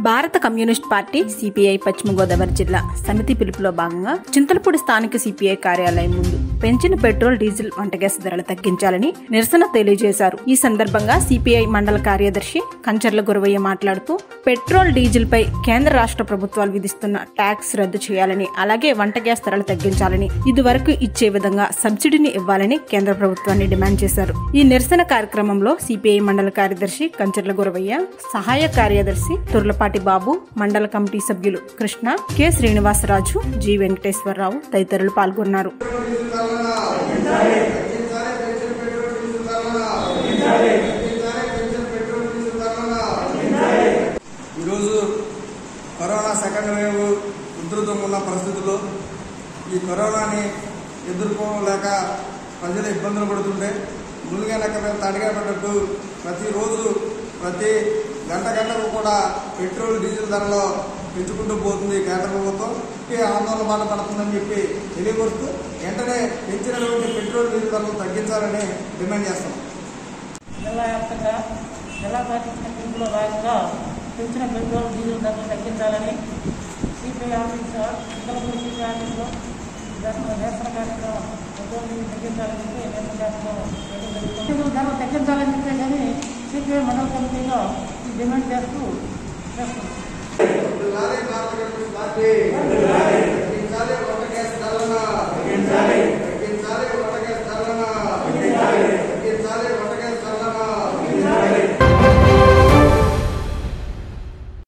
భారత communist party CPI పశ్చిమ గోదావరి జిల్లా సమితి పిలుపులో భాగంగా చింతలపూడి స్థానిక సిపిఐ కార్యాలయం ముందు పెంచిన పెట్రోల్ డీజిల్ వంట గ్యాస్ ధరలు తగ్గించాలని నిరసన తెలియజేశారు ఈ సందర్భంగా సిపిఐ మండల కార్యదర్శి కంచర్ల గురవయ్య మాట్లాడుతూ పెట్రోల్ డీజిల్ పై కేంద్ర రాష్ట్ర ప్రభుత్వాలు విధిస్తున్న ట్యాక్స్ రద్దు చేయాలని అలాగే వంట గ్యాస్ ధరలు తగ్గించాలని ఇదివరకు ఇచ్చే విధంగా సబ్సిడీని ఇవ్వాలని కేంద్ర ప్రభుత్వాన్ని డిమాండ్ చేశారు ఈ నిరసన కార్యక్రమంలో సిపిఐ మండల కార్యదర్శి కంచర్ల గురవయ్య సహాయ కార్యదర్శి తుర్లపాటి బాబు మండల కమిటీ సభ్యులు కృష్ణ కె శ్రీనివాసరాజు జి వెంకటేశ్వరరావు తదితరులు పాల్గొన్నారు ఈరోజు కరోనా సెకండ్ వేవ్ ఉధృతం ఉన్న పరిస్థితుల్లో ఈ కరోనాని ఎదుర్కోలేక ప్రజలు ఇబ్బందులు పడుతుంటే ముందుగా లెక్క మీద తడిగా పడ్డట్టు ప్రతిరోజు ప్రతి గంట గంటకు కూడా పెట్రోల్ డీజిల్ ధరలో పెంచుకుంటూ పోతుంది కేంద్ర ప్రభుత్వం ఈ ఆందోళన బాధ పడుతుందని చెప్పి తెలియపరుస్తూ వెంటనే పెంచినటువంటి పెట్రోల్ డీజిల్ ధరలు తగ్గించాలని డిమాండ్ చేస్తాం జిల్లా వ్యాప్తంగా జిల్లా పార్టీ పిలుపులో భాగంగా పెంచిన పెట్రోల్ డీజిల్ ధరలు తగ్గించాలని సిపిఐ ఆఫీస్ చింతలపూడి సిపిఐ ఆఫీస్లో నిరసన నిరసన కార్యక్రమం పెట్రోల్ డీజిల్ తగ్గించాలని చెప్పి నిరసన కార్యక్రమం చేయడం జరుగుతుంది డీజిల్ ధరలు తగ్గించాలని చెప్పే కానీ సిపిఐ మండల కమిటీలో ఈ డిమాండ్ చేస్తూ చేస్తున్నాం పార్టీ